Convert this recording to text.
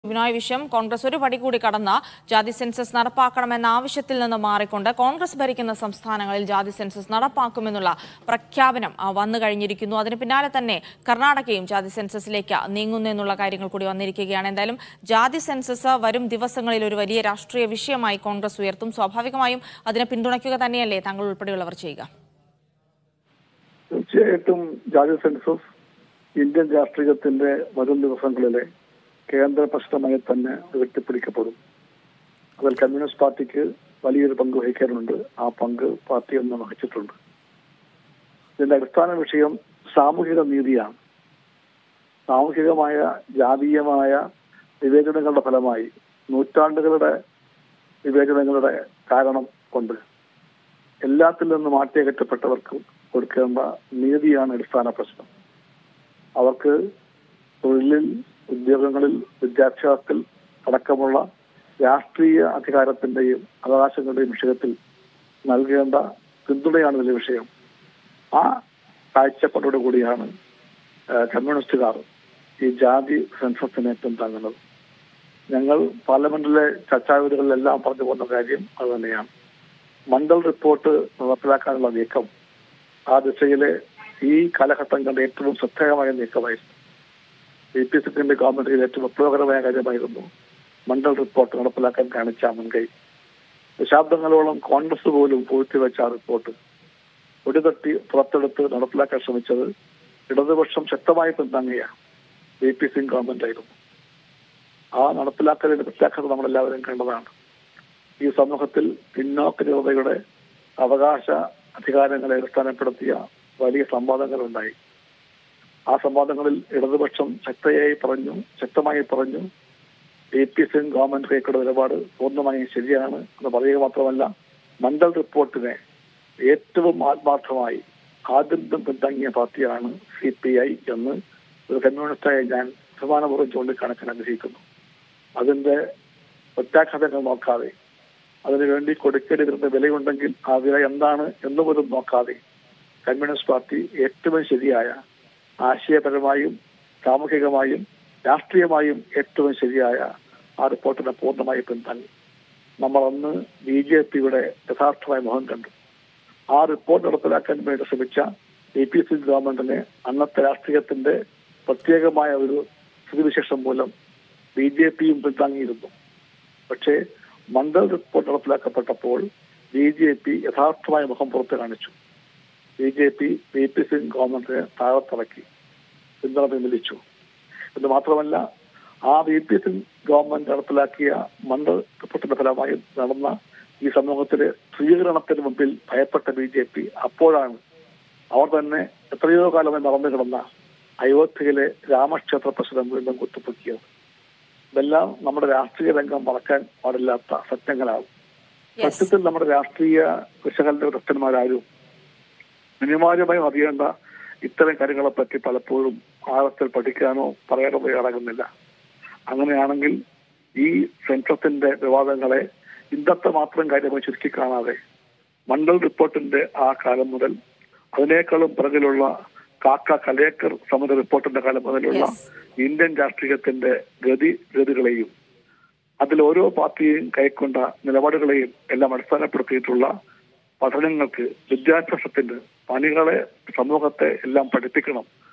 ബിനോയ് വിശ്വം കോൺഗ്രസ് ഒരു പടി കൂടി കടന്ന ജാതി സെൻസസ് നടപ്പാക്കണമെന്ന ആവശ്യത്തിൽ നിന്ന് മാറിക്കൊണ്ട് കോൺഗ്രസ് ഭരിക്കുന്ന സംസ്ഥാനങ്ങളിൽ ജാതി സെൻസസ് നടപ്പാക്കുമെന്നുള്ള പ്രഖ്യാപനം ആ, വന്നു കഴിഞ്ഞിരിക്കുന്നു അതിന് പിന്നാലെ തന്നെ കർണാടകയും ജാതി സെൻസസിലേക്ക് നീങ്ങുന്നു എന്നുള്ള കാര്യങ്ങൾ കൂടി വന്നിരിക്കുകയാണ് എന്തായാലും ജാതി സെൻസസ് വരും ദിവസങ്ങളിൽ ഒരു വലിയ രാഷ്ട്രീയ വിഷയമായി കോൺഗ്രസ് ഉയർത്തും സ്വാഭാവികമായും അതിനെ പിന്തുണയ്ക്കുക തന്നെയല്ലേ താങ്കൾ ഉൾപ്പെടെയുള്ളവർ ചെയ്യുക തീർച്ചയായിട്ടും ജാതി സെൻസസ് ഇന്ത്യൻ രാഷ്ട്രീയത്തിന്റെ വരും ദിവസങ്ങളിലെ കേന്ദ്ര പ്രശ്നമായി തന്നെ ഉയർത്തിപ്പിടിക്കപ്പെടും അതിൽ കമ്മ്യൂണിസ്റ്റ് പാർട്ടിക്ക് വലിയൊരു പങ്ക് വഹിക്കാനുണ്ട് ആ പങ്ക് പാർട്ടി ഒന്ന് വഹിച്ചിട്ടുണ്ട് ഇതിന്റെ അടിസ്ഥാന വിഷയം സാമൂഹിക നീതിയാണ് സാമൂഹികമായ ജാതീയമായ വിവേചനങ്ങളുടെ ഫലമായി നൂറ്റാണ്ടുകളുടെ വിവേചനങ്ങളുടെ കാരണം കൊണ്ട് എല്ലാത്തിൽ നിന്നും മാറ്റിയകറ്റപ്പെട്ടവർക്കും കൊടുക്കേണ്ട നീതിയാണ് അടിസ്ഥാന പ്രശ്നം അവർക്ക് തൊഴിലിൽ ഉദ്യോഗങ്ങളിൽ വിദ്യാഭ്യാസത്തിൽ അടക്കമുള്ള രാഷ്ട്രീയ അധികാരത്തിന്റെയും അവകാശങ്ങളുടെയും വിഷയത്തിൽ നൽകേണ്ട പിന്തുണയാണ് ഇതിലെ വിഷയം ആ കാഴ്ചപ്പാടോടു കൂടിയാണ് ആ, കമ്മ്യൂണിസ്റ്റുകാർ ഈ ജാതി സെൻസസിനെ പിന്താങ്ങുന്നത് ഞങ്ങൾ പാർലമെന്റിലെ ചർച്ചാവേദികളിലെല്ലാം പറഞ്ഞു പോകുന്ന കാര്യം അത് തന്നെയാണ് മണ്ഡൽ റിപ്പോർട്ട് നടപ്പിലാക്കാനുള്ള നീക്കം ആ ദിശയിലെ ഈ കാലഘട്ടം കണ്ട ഏറ്റവും ശ്രദ്ധേയമായ നീക്കമായിരുന്നു ബി പി സിക്കിന്റെ ഗവൺമെന്റിൽ ഏറ്റവും വിപ്ലവകരമായ കാര്യമായിരുന്നു മണ്ഡൽ റിപ്പോർട്ട് നടപ്പിലാക്കാൻ കാണിച്ച മുൻകൈ ദശാബ്ദങ്ങളോളം കോൺഗ്രസ് പോലും പൂഴ്ത്തിവെച്ച ആ റിപ്പോർട്ട് ഒടിതട്ടി പുറത്തെടുത്ത് നടപ്പിലാക്കാൻ ശ്രമിച്ചത് ഇടതുപക്ഷം ശക്തമായി പിന്താങ്ങിയ ബി പി സിംഗ് ഗവൺമെന്റ് ആയിരുന്നു ആ നടപ്പിലാക്കലിന്റെ പ്രത്യാഘാതം നമ്മളെല്ലാവരും കണ്ടതാണ് ഈ സമൂഹത്തിൽ പിന്നോക്ക ജനതയുടെ അവകാശ അധികാരങ്ങളെ അടിസ്ഥാനപ്പെടുത്തിയ വലിയ സംവാദങ്ങൾ ഉണ്ടായി ആ സംവാദങ്ങളിൽ ഇടതുപക്ഷം ശക്തയായി പറഞ്ഞു ശക്തമായി പറഞ്ഞു എ പി സിംഗ് ഗവൺമെന്റ് കൈക്കൊണ്ട നിലപാട് പൂർണ്ണമായും ശരിയാണ് എന്ന് പറയുക മാത്രമല്ല മണ്ഡൽ റിപ്പോർട്ടിനെ ഏറ്റവും ആത്മാർത്ഥമായി ആദ്യം പിന്താങ്ങിയ പാർട്ടിയാണ് സി പി ഐ എന്ന് ഒരു കമ്മ്യൂണിസ്റ്റായ ഞാൻ അഭിമാനപൂർവ്വം ചൂണ്ടിക്കാണിക്കാൻ ആഗ്രഹിക്കുന്നു അതിന്റെ പ്രത്യാഘാതങ്ങൾ നോക്കാതെ അതിനുവേണ്ടി കൊടുക്കേണ്ടിയിരുന്ന വിലയുണ്ടെങ്കിൽ ആ വില എന്താണ് എന്ന് പോലും നോക്കാതെ കമ്മ്യൂണിസ്റ്റ് പാർട്ടി ഏറ്റവും ശരിയായ ആശയപരമായും സാമൂഹികമായും രാഷ്ട്രീയമായും ഏറ്റവും ശരിയായ ആ റിപ്പോർട്ടിനെ പൂർണ്ണമായി പിന്താങ്ങി നമ്മൾ അന്ന് ബി ജെ പിയുടെ യഥാർത്ഥമായ മുഖം കണ്ടു ആ റിപ്പോർട്ട് നടപ്പിലാക്കാൻ വേണ്ടി ശ്രമിച്ച എ പി സി ഗവൺമെന്റിനെ അന്നത്തെ രാഷ്ട്രീയത്തിന്റെ പ്രത്യേകമായ ഒരു സ്ഥിതിവിശേഷം മൂലം ബി ജെ പിയും പിന്താങ്ങിയിരുന്നു പക്ഷേ മണ്ഡൽ റിപ്പോർട്ട് നടപ്പിലാക്കപ്പെട്ടപ്പോൾ ബി ജെ പി യഥാർത്ഥമായ മുഖം പുറത്ത് കാണിച്ചു B J P B P Singh ഗവൺമെന്റിനെ താഴത്തിറക്കി പിന്തുണ പിൻവലിച്ചു എന്ന് മാത്രമല്ല ആ ബി പി സിംഗ് ഗവൺമെന്റ് നടപ്പിലാക്കിയ മണ്ഡൽ റിപ്പോർട്ടിന്റെ ഫലമായി നടന്ന ഈ സമൂഹത്തിലെ സ്വീകരണത്തിന് മുമ്പിൽ ഭയപ്പെട്ട ബി ജെ പി അപ്പോഴാണ് അവർ തന്നെ എത്രയോ കാലമായി നടന്നു കിടന്ന അയോധ്യയിലെ രാമക്ഷേത്ര പ്രശ്നം വീണ്ടും കുത്തിപ്പൊക്കിയത് ഇതെല്ലാം നമ്മുടെ രാഷ്ട്രീയ രംഗം മറക്കാൻ പാടില്ലാത്ത സത്യങ്ങളാവും യെസ് സത്യത്തിൽ നമ്മുടെ രാഷ്ട്രീയ വിശകലന വിദഗ്ധന്മാരാരും അനിവാര്യമായും അറിയേണ്ട ഇത്തരം കാര്യങ്ങളെ പറ്റി പലപ്പോഴും ആഴത്തിൽ പഠിക്കാനോ പറയാനോ തയ്യാറാകുന്നില്ല അങ്ങനെയാണെങ്കിൽ ഈ സെൻസസിന്റെ വിവാദങ്ങളെ ഇന്നത്തെ മാത്രം കാര്യമായി ചുരുക്കി കാണാതെ മണ്ഡൽ റിപ്പോർട്ടിന്റെ ആ കാലം മുതൽ അതിനേക്കാളും പിറകിലുള്ള കാക്ക കലേക്കർ സമിതി റിപ്പോർട്ടിന്റെ കാലം മുതലുള്ള Yes. ഇന്ത്യൻ രാഷ്ട്രീയത്തിന്റെ ഗതി ഗതികളെയും അതിൽ ഓരോ പാർട്ടിയും കൈക്കൊണ്ട നിലപാടുകളെയും എല്ലാം അടിസ്ഥാനപ്പെടുത്തിയിട്ടുള്ള പഠനങ്ങൾക്ക് വിദ്യാഭ്യാസത്തിന് പണികളെ സമൂഹത്തെ എല്ലാം പഠിപ്പിക്കണം